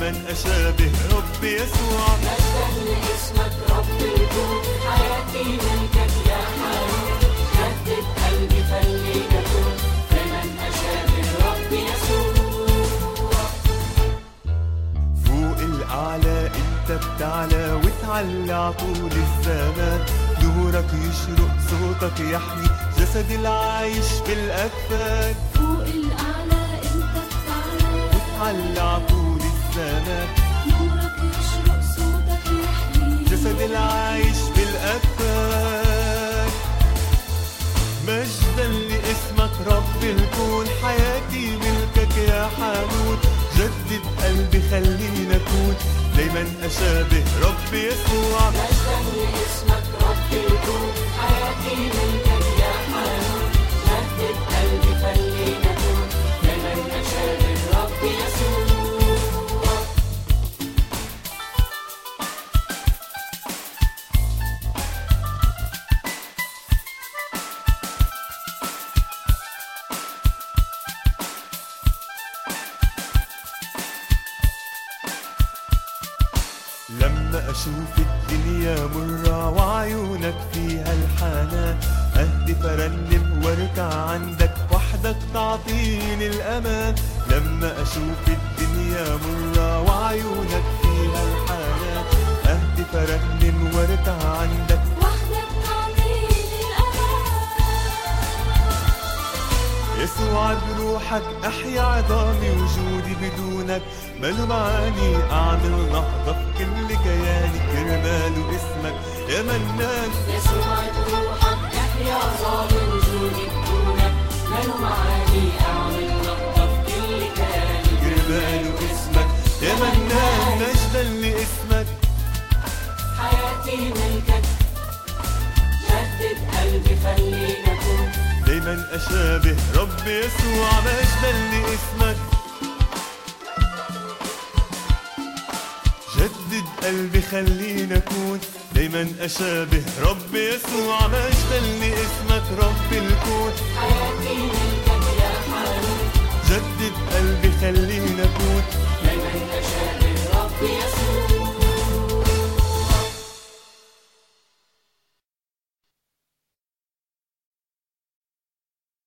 دايما أشابه رب يسوع مجدا لاسمك رب الكون حياتي ملكك يا حنون جدد قلبي خلينا كون دايما اشابه رب يسوع فوق الأعلى أنت بتعلى وتعلى عطول الزمان نورك يشرق صوتك يحيي جسد العايش في الأكفان فوق الاعلى انت بتعلى وتعلى عطول الزمان نورك يشرق صوتك يحيي جسد العايش في الأكفان مجدا لاسمك رب الكون حياتي ملكك يا حنون جدد قلبي خليني أكون دايما أشابه رب يسوع مجدا لاسمك رب الكون حياتي ملكك يا حنون جدد قلبي خلينا كون دايما اشابه رب يسوع لما أشوف الدنيا مرة وعيونك فيها الحنان أهدف أرنم واركع عندك وحدك تعطيني الأمان لما أشوف الدنيا مرة وعيونك فيها الحنان أهدف أرنم واركع عندك وحدك تعطيني الأمان يسوع بروحك أحيا عظامي وجودي بدونك ماله معاني أعمل نهضة في كل كياني كرمال اسمك يا منان يسوع بروحك احيا ظالم وجودي بدونك ماله معاني اعمل نهضه في كل كياني جمال اسمك يا منان مجدا لاسمك حياتي ملكك جدد قلبي خلينا كون دايما اشابه رب يسوع مجدا لاسمك جدد قلبي خلينا اكون دايما اشابه رب يسوع مجدا لاسمك رب الكون حياتي ملكك يا حنون جدد قلبي خلينا اكون